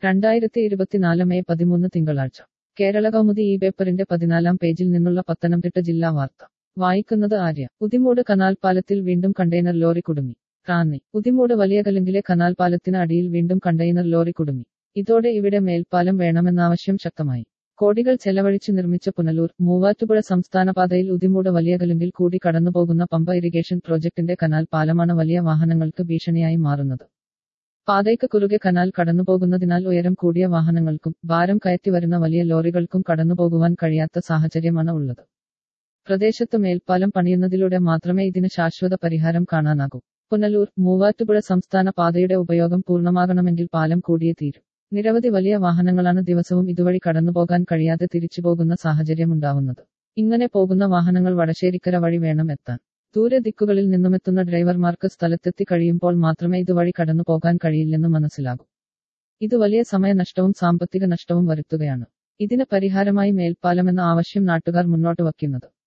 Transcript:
രണ്ടായിരത്തി ഇരുപത്തിനാല് മെയ് പതിമൂന്ന് തിങ്കളാഴ്ച കേരള കൗമുദി ഈ പേപ്പറിന്റെ പതിനാലാം പേജിൽ നിന്നുള്ള പത്തനംതിട്ട ജില്ലാ വാർത്ത വായിക്കുന്നത് ആര്യ ഉദിമൂട് കനാൽ പാലത്തിൽ വീണ്ടും കണ്ടെയ്നർ ലോറി കുടുങ്ങി റാന്നി ഉദിമൂട് വലിയകലുങ്കിലെ കനാൽ പാലത്തിന് അടിയിൽ വീണ്ടും കണ്ടെയ്നർ ലോറി കുടുങ്ങി ഇതോടെ ഇവിടെ മേൽപ്പാലം വേണമെന്നാവശ്യം ശക്തമായി കോടികൾ ചെലവഴിച്ച് നിർമ്മിച്ച പുനലൂർ മൂവാറ്റുപുഴ സംസ്ഥാന പാതയിൽ ഉദിമൂട് വലിയകലുങ്കിൽ കൂടി കടന്നുപോകുന്ന പമ്പ ഇറിഗേഷൻ പ്രോജക്ടിന്റെ കനാൽ പാലമാണ് വലിയ വാഹനങ്ങൾക്ക് ഭീഷണിയായി മാറുന്നത് പാതയ്ക്ക് കുറുകെ കനാൽ കടന്നുപോകുന്നതിനാൽ ഉയരം കൂടിയ വാഹനങ്ങൾക്കും ഭാരം കയറ്റി വരുന്ന വലിയ ലോറികൾക്കും കടന്നുപോകുവാൻ കഴിയാത്ത സാഹചര്യമാണ് ഉള്ളത് പ്രദേശത്ത് മേൽപ്പാലം പണിയുന്നതിലൂടെ മാത്രമേ ഇതിന് ശാശ്വത പരിഹാരം കാണാനാകൂ പുനലൂർ മൂവാറ്റുപുഴ സംസ്ഥാന പാതയുടെ ഉപയോഗം പൂർണ്ണമാകണമെങ്കിൽ പാലം കൂടിയേ തീരും നിരവധി വലിയ വാഹനങ്ങളാണ് ദിവസവും ഇതുവഴി കടന്നുപോകാൻ കഴിയാതെ തിരിച്ചുപോകുന്ന സാഹചര്യമുണ്ടാവുന്നത് ഇങ്ങനെ പോകുന്ന വാഹനങ്ങൾ വടശ്ശേരിക്കര വഴി വേണം എത്താൻ ദൂരെ ദിക്കുകളിൽ നിന്നുമെത്തുന്ന ഡ്രൈവർമാർക്ക് സ്ഥലത്തെത്തി കഴിയുമ്പോൾ മാത്രമേ ഇതുവഴി കടന്നു പോകാൻ കഴിയില്ലെന്ന് മനസ്സിലാകൂ ഇത് വലിയ സമയനഷ്ടവും സാമ്പത്തിക നഷ്ടവും വരുത്തുകയാണ് ഇതിന് പരിഹാരമായി മേൽപ്പാലമെന്ന ആവശ്യം നാട്ടുകാർ മുന്നോട്ട് വയ്ക്കുന്നത്